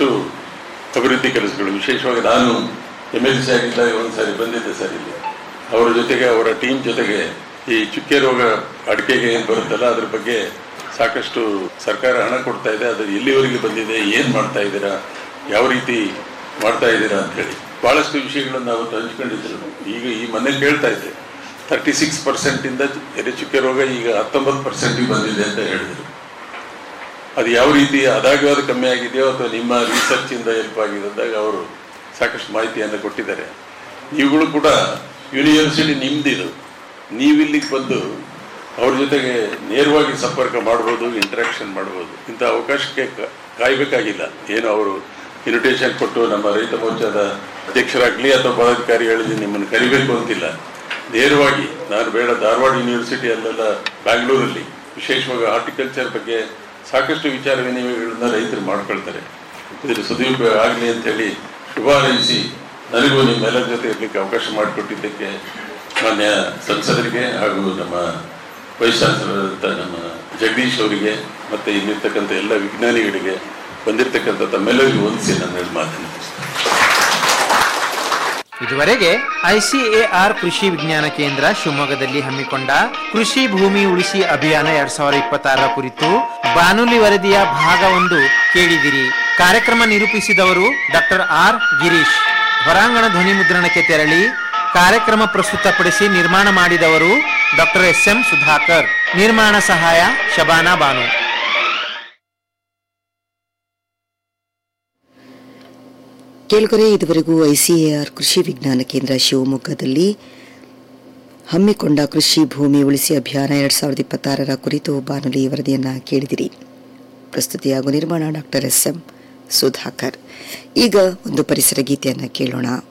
ಬಹಳಷ್ಟು ಅಭಿವೃದ್ಧಿ ಕೆಲಸಗಳು ವಿಶೇಷವಾಗಿ ನಾನು ಎಮ್ ಎಲ್ ಸಿ ಆಗಿದ್ದಾಗ ಒಂದು ಸಾರಿ ಬಂದಿದ್ದೆ ಸರ್ ಇಲ್ಲಿ ಅವರ ಜೊತೆಗೆ ಅವರ ಟೀಮ್ ಜೊತೆಗೆ ಈ ಚುಕ್ಕೆ ರೋಗ ಅಡಿಕೆಗೆ ಏನು ಬರುತ್ತಲ್ಲ ಅದ್ರ ಬಗ್ಗೆ ಸಾಕಷ್ಟು ಸರ್ಕಾರ ಹಣ ಕೊಡ್ತಾ ಇದೆ ಅದು ಎಲ್ಲಿವರೆಗೆ ಬಂದಿದೆ ಏನು ಮಾಡ್ತಾ ಇದ್ದೀರಾ ಯಾವ ರೀತಿ ಮಾಡ್ತಾ ಇದ್ದೀರಾ ಅಂತ ಹೇಳಿ ಬಹಳಷ್ಟು ವಿಷಯಗಳನ್ನು ಅವತ್ತು ಹಂಚ್ಕೊಂಡಿದ್ರು ಈಗ ಈ ಮೊನ್ನೆ ಕೇಳ್ತಾ ಇದ್ದೆ ತರ್ಟಿ ಸಿಕ್ಸ್ ಪರ್ಸೆಂಟಿಂದ ಎದೆ ಚುಕ್ಕೆ ರೋಗ ಈಗ ಹತ್ತೊಂಬತ್ತು ಪರ್ಸೆಂಟಿಗೆ ಬಂದಿದೆ ಅಂತ ಹೇಳಿದರು ಅದು ಯಾವ ರೀತಿ ಅದಾಗವಾದ ಕಮ್ಮಿ ಆಗಿದೆಯೋ ಅಥವಾ ನಿಮ್ಮ ರಿಸರ್ಚ್ ಇಂದ ಹೆಲ್ಪ್ ಆಗಿದೆ ಅಂದಾಗ ಅವರು ಸಾಕಷ್ಟು ಮಾಹಿತಿಯನ್ನು ಕೊಟ್ಟಿದ್ದಾರೆ ನೀವುಗಳು ಕೂಡ ಯೂನಿವರ್ಸಿಟಿ ನಿಮ್ದಿದು ನೀವಿಲ್ಲಿಗೆ ಬಂದು ಅವ್ರ ಜೊತೆಗೆ ನೇರವಾಗಿ ಸಂಪರ್ಕ ಮಾಡ್ಬೋದು ಇಂಟ್ರಾಕ್ಷನ್ ಮಾಡ್ಬೋದು ಇಂಥ ಅವಕಾಶಕ್ಕೆ ಕ- ಕಾಯ್ಬೇಕಾಗಿಲ್ಲ ಏನು ಅವರು ಇನ್ವಿಟೇಷನ್ ಕೊಟ್ಟು ನಮ್ಮ ರೈತ ಮೋರ್ಚಾದ ಅಧ್ಯಕ್ಷರಾಗಲಿ ಅಥವಾ ಪದಾಧಿಕಾರಿಗಳಲ್ಲಿ ನಿಮ್ಮನ್ನು ಕರಿಬೇಕು ಅಂತಿಲ್ಲ ನೇರವಾಗಿ ನಾನು ಬೇಡ ಧಾರವಾಡ ಯೂನಿವರ್ಸಿಟಿ ಅಲ್ಲೆಲ್ಲ ಬ್ಯಾಂಗ್ಳೂರಲ್ಲಿ ವಿಶೇಷವಾಗಿ ಹಾರ್ಟಿಕಲ್ಚರ್ ಬಗ್ಗೆ ಸಾಕಷ್ಟು ವಿಚಾರ ವಿನಿಮಯಗಳನ್ನ ರೈತರು ಮಾಡ್ಕೊಳ್ತಾರೆ ಇದರ ಸದುಪಯೋಗ ಆಗಲಿ ಅಂತೇಳಿ ಶುಭ ಹಾರೈಸಿ ನನಗೂ ನಿಮ್ಮೆಲ್ಲರ ಜೊತೆ ಇರಲಿಕ್ಕೆ ಅವಕಾಶ ಮಾಡಿಕೊಟ್ಟಿದ್ದಕ್ಕೆ ಮಾನ್ಯ ಸಂಸದರಿಗೆ ಹಾಗೂ ನಮ್ಮ ವೈಸ್ ಚಾನ್ಸಲರ್ ನಮ್ಮ ಜಗದೀಶ್ ಅವರಿಗೆ ಮತ್ತು ಇಲ್ಲಿರ್ತಕ್ಕಂಥ ಎಲ್ಲ ವಿಜ್ಞಾನಿಗಳಿಗೆ ಬಂದಿರತಕ್ಕಂಥ ತಮ್ಮೆಲ್ಲರಿಗೂ ಹೊಂದಿಸಿ ನಾನು ಹೇಳಿ ಮಾತನ್ನು ಇದುವರೆಗೆ ಐಸಿಎಆರ್ ಕೃಷಿ ವಿಜ್ಞಾನ ಕೇಂದ್ರ ಶಿವಮೊಗ್ಗದಲ್ಲಿ ಹಮ್ಮಿಕೊಂಡ ಕೃಷಿ ಭೂಮಿ ಉಳಿಸಿ ಅಭಿಯಾನ ಎರಡ್ ಸಾವಿರದ ಇಪ್ಪತ್ತಾರರ ಕುರಿತು ಬಾನುಲಿ ವರದಿಯ ಭಾಗ ಒಂದು ಕೇಳಿದಿರಿ ಕಾರ್ಯಕ್ರಮ ನಿರೂಪಿಸಿದವರು ಡಾಕ್ಟರ್ ಆರ್ ಗಿರೀಶ್ ಹೊರಾಂಗಣ ಧ್ವನಿ ಮುದ್ರಣಕ್ಕೆ ತೆರಳಿ ಕಾರ್ಯಕ್ರಮ ಪ್ರಸ್ತುತಪಡಿಸಿ ನಿರ್ಮಾಣ ಮಾಡಿದವರು ಡಾಕ್ಟರ್ ಎಸ್ ಎಂ ಸುಧಾಕರ್ ನಿರ್ಮಾಣ ಸಹಾಯ ಶಬಾನಾ ಬಾನು ಕೇಳುಗರೆ ಇದುವರೆಗೂ ಐಸಿಎಆರ್ ಕೃಷಿ ವಿಜ್ಞಾನ ಕೇಂದ್ರ ಶಿವಮೊಗ್ಗದಲ್ಲಿ ಹಮ್ಮಿಕೊಂಡ ಕೃಷಿ ಭೂಮಿ ಉಳಿಸಿ ಅಭಿಯಾನ ಎರಡ್ ಸಾವಿರದ ಇಪ್ಪತ್ತಾರರ ಕುರಿತು ಬಾನುಲಿ ವರದಿಯನ್ನ ಕೇಳಿದಿರಿ ಪ್ರಸ್ತುತಿ ಹಾಗೂ ನಿರ್ಮಾಣ ಡಾಕ್ಟರ್ ಎಸ್ ಎಂ ಸುಧಾಕರ್ ಈಗ ಒಂದು ಪರಿಸರ ಗೀತೆಯನ್ನು ಕೇಳೋಣ